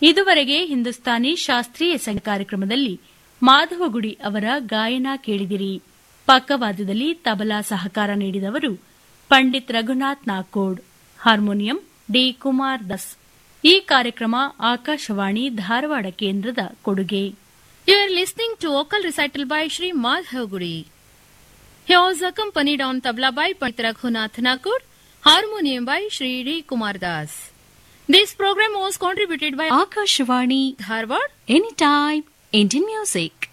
ಇದುವರೆಗೆ ಹಿಂದೂಸ್ತಾನಿ ಶಾಸ್ತ್ರೀಯ ಸಂಗೀತ ಕಾರ್ಯಕ್ರಮದಲ್ಲಿ ಮಾಧವಗುಡಿ ಅವರ ಗಾಯನ ಕೇಳಿದಿರಿ ಪಕ್ಕವಾದ್ಯದಲ್ಲಿ ತಬಲಾ ಸಹಕಾರ ನೀಡಿದವರು ಪಂಡಿತ್ ರಘುನಾಥ್ ನಾಕೋಡ್ ಹಾರ್ಮೋನಿಯಂ ಡಿ ಕುಮಾರ್ ದಸ್ ಈ ಕಾರ್ಯಕ್ರಮ ಆಕಾಶವಾಣಿ ಧಾರವಾಡ ಕೇಂದ್ರದ ಕೊಡುಗೆ You are listening to vocal recital by Sri Madhav Guri. He was accompanied on tabla by Pandit Raghunath Nakur, harmonium by Sri D. Kumar Das. This program was contributed by Akashvani Dharwad any time Indian music